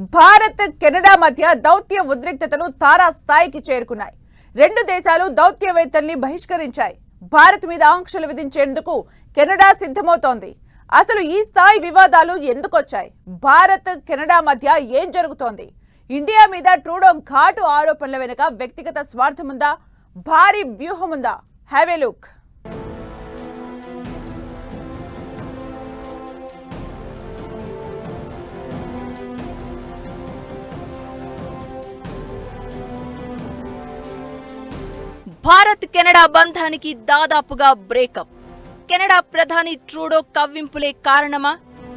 Bharat Canada మధ్య దౌత్య ఉద్రిక్తతలు తారా స్థాయికి చేరుకున్నాయి రెండు దేశాలు దౌత్యవేత్తల్ని బహిష్కరించాయి భారత్ మీద ఆంక్షలు విధించేందుకు కెనడా సిద్ధమవుతోంది అసలు ఈ స్థాయి వివాదాలు ఎందుకొచ్చాయి భారత్ కెనడా మధ్య ఏం జరుగుతోంది ఇండియా మీద ట్రూడో ఘాటు ఆరోపణల వెనుక వ్యక్తిగత స్వార్థముందా భారీ వ్యూహముందా have a look Bharat Canada బంధానికి దాదాపుగా బ్రేకప్ కెనడా ప్రధాని ట్రూడో కవ్వింపులే కారణమా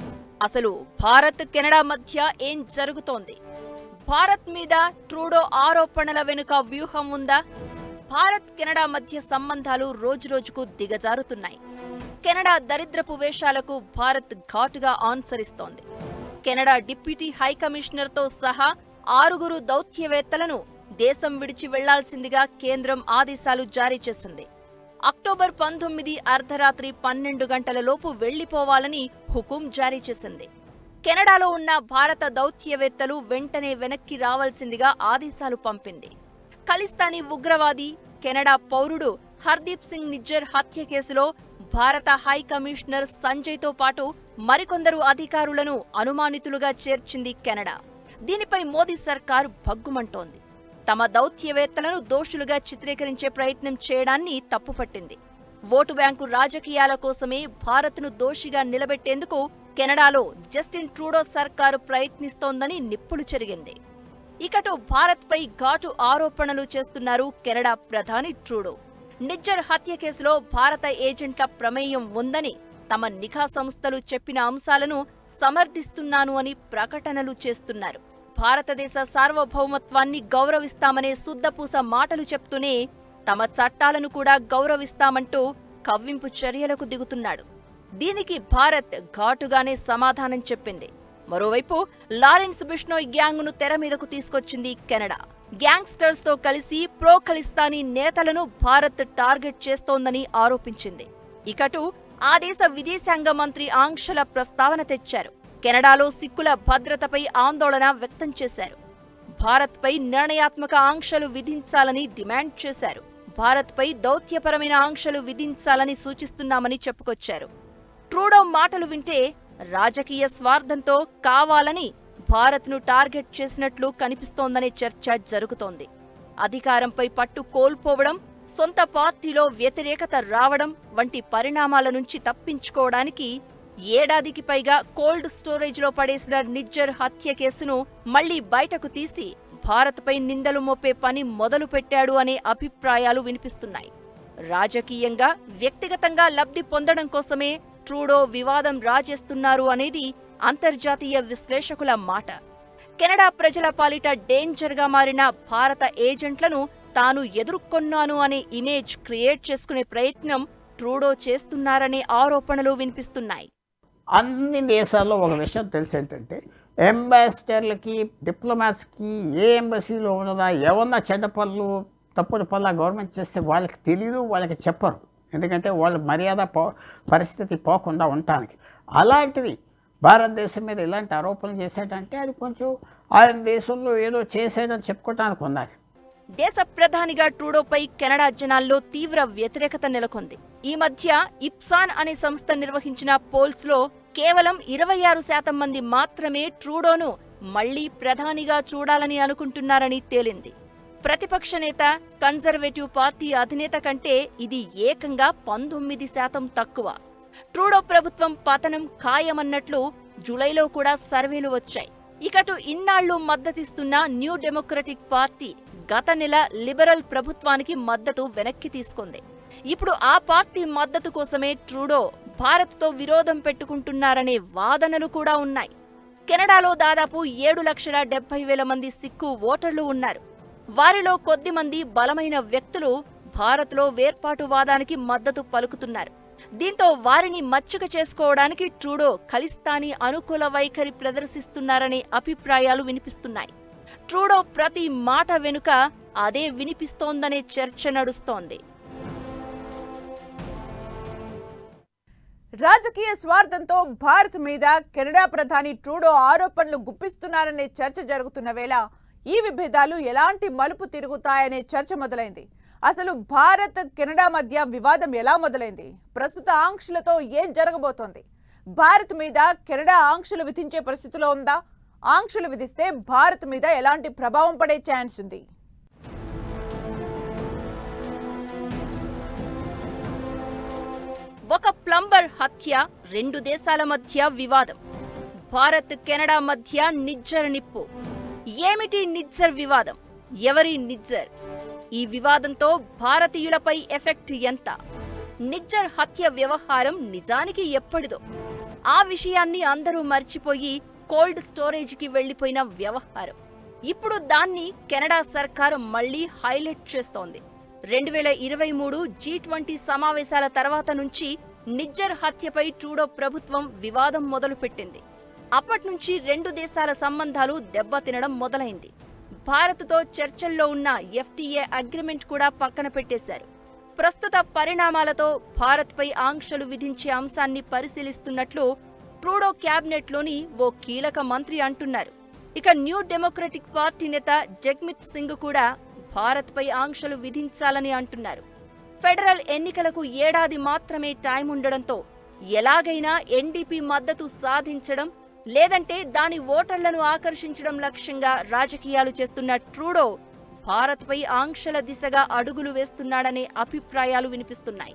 అసలు భారత్ కెనడా మధ్య ఏం జరుగుతోంది భారత్ మీద ట్రూడో ఆరోపణల వెనుక వ్యూహం ఉందా భారత్ కెనడా మధ్య సంబంధాలు రోజురోజుకు దిగజారుతున్నాయి కెనడా దరిద్రపు వేషాలకు భారత్ ఘాటుగా ఆన్సరిస్తోంది కెనడా డిప్యూటీ హై కమిషనర్తో సహా ఆరుగురు దౌత్యవేత్తలను దేశం విడిచి వెళ్లాల్సిందిగా కేంద్రం ఆదేశాలు జారీ చేసింది అక్టోబర్ పంతొమ్మిది అర్ధరాత్రి పన్నెండు గంటల లోపు వెళ్లిపోవాలని హుకుం జారీ చేసింది కెనడాలో ఉన్న భారత దౌత్యవేత్తలు వెంటనే వెనక్కి రావాల్సిందిగా ఆదేశాలు పంపింది ఖలిస్తానీ ఉగ్రవాది కెనడా పౌరుడు హర్దీప్ సింగ్ నిజ్జర్ హత్య కేసులో భారత హై కమిషనర్ సంజయ్తో పాటు మరికొందరు అధికారులను అనుమానితులుగా చేర్చింది కెనడా దీనిపై మోదీ సర్కార్ భగ్గుమంటోంది తమ దౌత్యవేత్తలను దోషులుగా చిత్రీకరించే ప్రయత్నం చేయడాన్ని తప్పుపట్టింది ఓటు బ్యాంకు రాజకీయాల కోసమే భారత్ను దోషిగా నిలబెట్టేందుకు కెనడాలో జస్టిన్ ట్రూడో సర్కారు ప్రయత్నిస్తోందని నిప్పులు చెరిగింది ఇకటు భారత్పై ఘాటు ఆరోపణలు చేస్తున్నారు కెనడా ప్రధాని ట్రూడో నిజ్జర్ హత్య కేసులో భారత ఏజెంట్ల ప్రమేయం ఉందని తమ నిఘా సంస్థలు చెప్పిన అంశాలను సమర్థిస్తున్నాను అని ప్రకటనలు చేస్తున్నారు భారతదేశ సార్వభౌమత్వాన్ని గౌరవిస్తామనే శుద్ధపూస మాటలు చెప్తూనే తమ చట్టాలను కూడా గౌరవిస్తామంటూ కవ్వింపు చర్యలకు దిగుతున్నాడు దీనికి భారత్ ఘాటుగానే సమాధానం చెప్పింది మరోవైపు లారెన్స్ బిష్నోయ్ గ్యాంగ్ ను తెర మీదకు తీసుకొచ్చింది కెనడా గ్యాంగ్స్టర్స్ తో కలిసి ప్రో ఖలిస్తానీ నేతలను భారత్ టార్గెట్ చేస్తోందని ఆరోపించింది ఇకటు ఆ దేశ విదేశాంగ మంత్రి ఆంక్షల ప్రస్తావన తెచ్చారు కెనడాలో సిక్కుల భద్రతపై ఆందోళన వ్యక్తం చేశారు భారత్పై నిర్ణయాత్మక ఆంక్షలు విధించాలని డిమాండ్ చేశారు భారత్పై దౌత్యపరమైన ఆంక్షలు విధించాలని సూచిస్తున్నామని చెప్పుకొచ్చారు ట్రూడో మాటలు వింటే రాజకీయ స్వార్థంతో కావాలని భారత్ను టార్గెట్ చేసినట్లు కనిపిస్తోందనే చర్చ జరుగుతోంది అధికారంపై పట్టు కోల్పోవడం సొంత పార్టీలో వ్యతిరేకత రావడం వంటి పరిణామాల నుంచి తప్పించుకోవడానికి ఏడాదికి పైగా కోల్డ్ స్టోరేజ్లో పడేసిన నిజ్జర్ హత్య కేసును మళ్లీ బయటకు తీసి భారత్పై నిందలు మోపే పని మొదలుపెట్టాడు అనే అభిప్రాయాలు వినిపిస్తున్నాయి రాజకీయంగా వ్యక్తిగతంగా లబ్ధి పొందడం కోసమే ట్రూడో వివాదం రాజేస్తున్నారు అనేది అంతర్జాతీయ విశ్లేషకుల మాట కెనడా ప్రజల పాలిట డేంజర్గా మారిన భారత ఏజెంట్లను తాను ఎదుర్కొన్నాను అనే ఇమేజ్ క్రియేట్ చేసుకునే ప్రయత్నం ట్రూడో చేస్తున్నారనే ఆరోపణలు వినిపిస్తున్నాయి అన్ని దేశాల్లో ఒక విషయం తెలిసి ఏంటంటే అంబాసిడర్లకి డిప్లొమాట్స్కి ఏ ఎంబసీలో ఉన్నదా ఏమన్నా చెడ్డ పనులు తప్పుడు పనులు గవర్నమెంట్ చేస్తే వాళ్ళకి తెలియదు వాళ్ళకి చెప్పరు ఎందుకంటే వాళ్ళ మర్యాద పో పరిస్థితి పోకుండా ఉండటానికి అలాంటివి భారతదేశం మీద ఇలాంటి ఆరోపణలు చేసేటంటే అది కొంచెం ఆయన దేశంలో ఏదో చేసేదని చెప్పుకోవటానికి ఉన్నది దేశ ప్రధానిగా ట్రూడోపై కెనడా జనాల్లో తీవ్ర వ్యతిరేకత నెలకొంది ఈ మధ్య ఇప్సాన్ అనే సంస్థ నిర్వహించిన పోల్స్ లో కేవలం ఇరవై ఆరు శాతం మంది మాత్రమే ట్రూడోను మళ్లీ ప్రధానిగా చూడాలని అనుకుంటున్నారని తేలింది ప్రతిపక్ష నేత కన్జర్వేటివ్ పార్టీ అధినేత కంటే ఇది ఏకంగా పంతొమ్మిది శాతం తక్కువ ట్రూడో ప్రభుత్వం పతనం ఖాయమన్నట్లు జూలైలో కూడా సర్వేలు వచ్చాయి ఇకటు ఇన్నాళ్లు మద్దతిస్తున్న న్యూ డెమోక్రటిక్ పార్టీ గత నెల లిబరల్ ప్రభుత్వానికి మద్దతు వెనక్కి తీసుకుంది ఇప్పుడు ఆ పార్టీ మద్దతు కోసమే ట్రూడో భారత్తో విరోధం పెట్టుకుంటున్నారనే వాదనలు కూడా ఉన్నాయి కెనడాలో దాదాపు ఏడు లక్షల డెబ్బై వేల మంది సిక్కు ఓటర్లు ఉన్నారు వారిలో కొద్ది మంది బలమైన వ్యక్తులు భారత్లో వేర్పాటువాదానికి మద్దతు పలుకుతున్నారు దీంతో వారిని మచ్చుక చేసుకోవడానికి ట్రూడో ఖలిస్తానీ అనుకూల వైఖరి ప్రదర్శిస్తున్నారనే అభిప్రాయాలు వినిపిస్తున్నాయి ట్రూడో ప్రతి మాట వెనుక అదే వినిపిస్తోందనే చర్చ నడుస్తోంది రాజకీయ స్వార్థంతో భారత్ మీద కెనడా ప్రధాని ట్రూడో ఆరోపణలు గుప్పిస్తున్నారనే చర్చ జరుగుతున్న వేళ ఈ విభేదాలు ఎలాంటి మలుపు తిరుగుతాయనే చర్చ మొదలైంది అసలు భారత్ కెనడా మధ్య వివాదం ఎలా మొదలైంది ప్రస్తుత ఆంక్షలతో ఏం జరగబోతోంది భారత్ మీద కెనడా ఆంక్షలు విధించే పరిస్థితిలో ఉందా ఆంక్షలు విధిస్తే భారత్ మీద ఎలాంటి ప్రభావం పడే ఛాన్స్ ఉంది ఒక ప్లంబర్ హత్య రెండు దేశాల మధ్య వివాదం భారత్ కెనడా మధ్య నిజ్జర్ నిప్పు ఏమిటి నిజ్జర్ వివాదం ఎవరి నిజ్జర్ ఈ వివాదంతో భారతీయులపై ఎఫెక్ట్ ఎంత నిజ్జర్ హత్య వ్యవహారం నిజానికి ఎప్పటిదో ఆ విషయాన్ని అందరూ మర్చిపోయి కోల్డ్ స్టోరేజ్కి వెళ్లిపోయిన వ్యవహారం ఇప్పుడు దాన్ని కెనడా సర్కార్ మళ్లీ హైలైట్ చేస్తోంది రెండు వేల ఇరవై మూడు జీ ట్వంటీ సమావేశాల తర్వాత నుంచి నిజ్జర్ హత్యపై ట్రూడో ప్రభుత్వం వివాదం మొదలుపెట్టింది అప్పట్నుంచి రెండు దేశాల సంబంధాలు దెబ్బతినడం మొదలైంది భారత్తో చర్చల్లో ఉన్న ఎఫ్టీఏ అగ్రిమెంట్ కూడా పక్కన పెట్టేశారు ప్రస్తుత పరిణామాలతో భారత్పై ఆంక్షలు విధించే అంశాన్ని పరిశీలిస్తున్నట్లు ట్రూడో క్యాబినెట్లోని ఓ కీలక మంత్రి అంటున్నారు ఇక న్యూ డెమోక్రటిక్ పార్టీ నేత జగ్మిత్ సింగ్ కూడా భారత్పై ఆంక్షలు విధించాలని అంటున్నారు ఫెడరల్ ఎన్నికలకు ఏడాది మాత్రమే టైం ఉండడంతో ఎలాగైనా ఎన్డీపీ మద్దతు సాధించడం లేదంటే దాని ఓటర్లను ఆకర్షించడం లక్ష్యంగా రాజకీయాలు చేస్తున్న ట్రూడో భారత్పై ఆంక్షల దిశగా అడుగులు వేస్తున్నాడనే అభిప్రాయాలు వినిపిస్తున్నాయి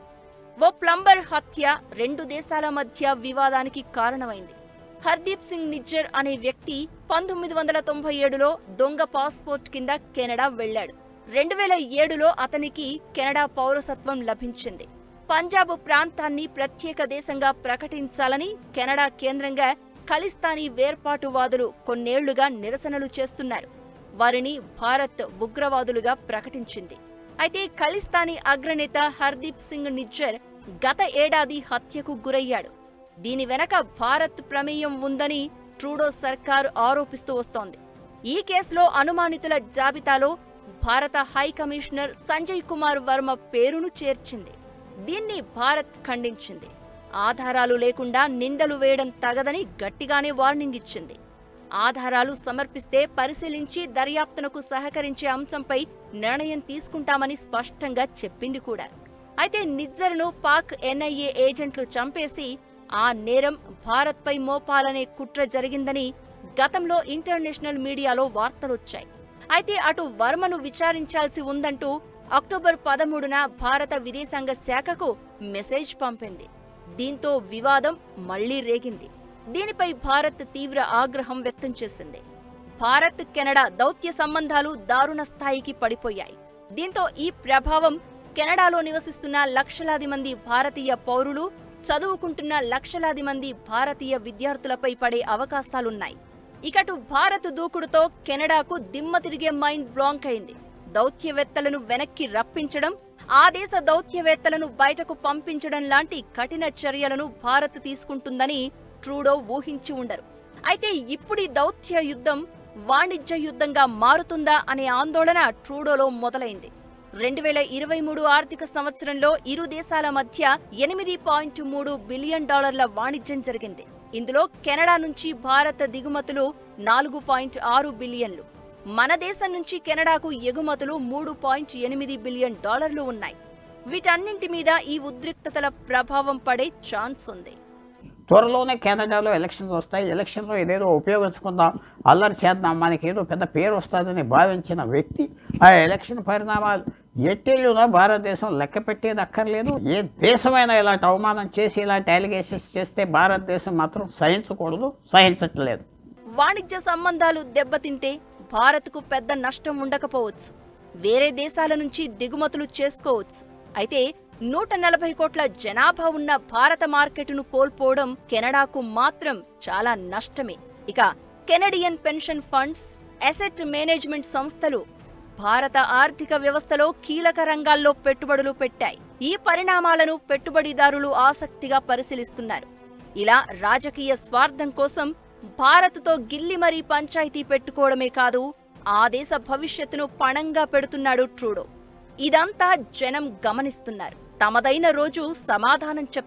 ఓ ప్లంబర్ హత్య రెండు దేశాల మధ్య వివాదానికి కారణమైంది హర్దీప్ సింగ్ నిజ్జర్ అనే వ్యక్తి పంతొమ్మిది వందల తొంభై ఏడులో దొంగ పాస్పోర్ట్ కింద కెనడా వెళ్లాడు రెండు వేల ఏడులో అతనికి కెనడా పౌరసత్వం లభించింది పంజాబ్ ప్రాంతాన్ని ప్రత్యేక దేశంగా ప్రకటించాలని కెనడా కేంద్రంగా ఖలిస్తానీ వేర్పాటువాదులు కొన్నేళ్లుగా నిరసనలు చేస్తున్నారు వారిని భారత్ ఉగ్రవాదులుగా ప్రకటించింది అయితే ఖలిస్తానీ అగ్రనేత హర్దీప్ సింగ్ నిజ్జర్ గత ఏడాది హత్యకు గురయ్యాడు దీని వెనక భారత్ ప్రమేయం ఉందని ట్రూడో సర్కారు ఆరోపిస్తూ వస్తోంది ఈ కేసులో అనుమానితుల జాబితాలో భారత హై కమిషనర్ సంజయ్ కుమార్ వర్మ పేరును చేర్చింది దీన్ని భారత్ ఖండించింది ఆధారాలు లేకుండా నిందలు వేయడం తగదని గట్టిగానే వార్నింగ్ ఇచ్చింది ఆధారాలు సమర్పిస్తే పరిశీలించి దర్యాప్తునకు సహకరించే అంశంపై నిర్ణయం తీసుకుంటామని స్పష్టంగా చెప్పింది కూడా అయితే నిజ్జర్ను పాక్ ఎన్ఐఏ ఏజెంట్లు చంపేసి ఆ నేరం భారత్పై మోపాలనే కుట్ర జరిగిందని గతంలో ఇంటర్నేషనల్ మీడియాలో వార్తలొచ్చాయి అయితే అటు వర్మను విచారించాల్సి ఉందంటూ అక్టోబర్ పదమూడున భారత విదేశాంగ శాఖకు మెసేజ్ పంపింది దీంతో వివాదం మళ్లీ రేగింది దీనిపై భారత్ తీవ్ర ఆగ్రహం వ్యక్తం చేసింది భారత్ కెనడా దౌత్య సంబంధాలు దారుణ స్థాయికి పడిపోయాయి దీంతో ఈ ప్రభావం కెనడాలో నివసిస్తున్న లక్షలాది మంది భారతీయ పౌరులు చదువుకుంటున్న లక్షలాది మంది భారతీయ విద్యార్థులపై పడే అవకాశాలున్నాయి ఇకటు భారత్ దూకుడుతో కెనడాకు దిమ్మ తిరిగే మైండ్ బ్లాంక్ అయింది దౌత్యవేత్తలను వెనక్కి రప్పించడం ఆ దేశ దౌత్యవేత్తలను బయటకు పంపించడం లాంటి కఠిన చర్యలను భారత్ తీసుకుంటుందని ట్రూడో ఊహించి ఉండరు అయితే ఇప్పుడీ దౌత్య యుద్ధం వాణిజ్య యుద్ధంగా మారుతుందా అనే ఆందోళన ట్రూడోలో మొదలైంది రెండు వేల ఇరవై మూడు ఆర్థిక సంవత్సరంలో ఇరు దేశాల మధ్య ఎనిమిది పాయింట్ మూడు బిలియన్ డాలర్ల వాణిజ్యం జరిగింది ఇందులో కెనడా నుంచి భారత దిగుమతులు నాలుగు పాయింట్ ఆరు బిలియన్లు మన దేశం నుంచి కెనడాకు ఎగుమతులు మూడు పాయింట్ ఎనిమిది బిలియన్ డాలర్లు ఉన్నాయి వీటన్నింటి మీద ఈ ఉద్రిక్తతల ప్రభావం పడే ఛాన్స్ ఉంది త్వరలోనే కెనడాలో ఎలక్షన్స్ వస్తాయి ఎలక్షన్లో ఏదేదో ఉపయోగించుకుందాం అల్లరి చేద్దాం మనకి ఏదో పెద్ద పేరు వస్తుందని భావించిన వ్యక్తి ఆ ఎలక్షన్ పరిణామాలు ఎట్టేళ్ళునో భారతదేశం లెక్క పెట్టేది అక్కర్లేదు ఏ దేశమైనా ఇలాంటి అవమానం చేసి ఇలాంటి అలిగేషన్స్ చేస్తే భారతదేశం మాత్రం సహించకూడదు సహించట్లేదు వాణిజ్య సంబంధాలు దెబ్బతింటే భారత్కు పెద్ద నష్టం ఉండకపోవచ్చు వేరే దేశాల నుంచి దిగుమతులు చేసుకోవచ్చు అయితే నూట నలభై కోట్ల జనాభా ఉన్న భారత మార్కెట్ను కోల్పోవడం కెనడాకు మాత్రం చాలా నష్టమే ఇక Canadian pension funds asset management సంస్థలు భారత ఆర్థిక వ్యవస్థలో కీలక రంగాల్లో పెట్టుబడులు పెట్టాయి ఈ పరిణామాలను పెట్టుబడిదారులు ఆసక్తిగా పరిశీలిస్తున్నారు ఇలా రాజకీయ స్వార్థం కోసం భారత్తో గిల్లి మరీ పంచాయతీ పెట్టుకోవడమే కాదు ఆ దేశ భవిష్యత్తును పణంగా పెడుతున్నాడు ట్రూడో ఇదంతా జనం గమనిస్తున్నారు తమదైన రోజు సమాధానం చెప్తారు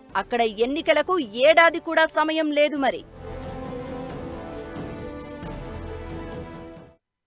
అక్కడ ఎన్నికలకు ఏడాది కూడా సమయం లేదు మరి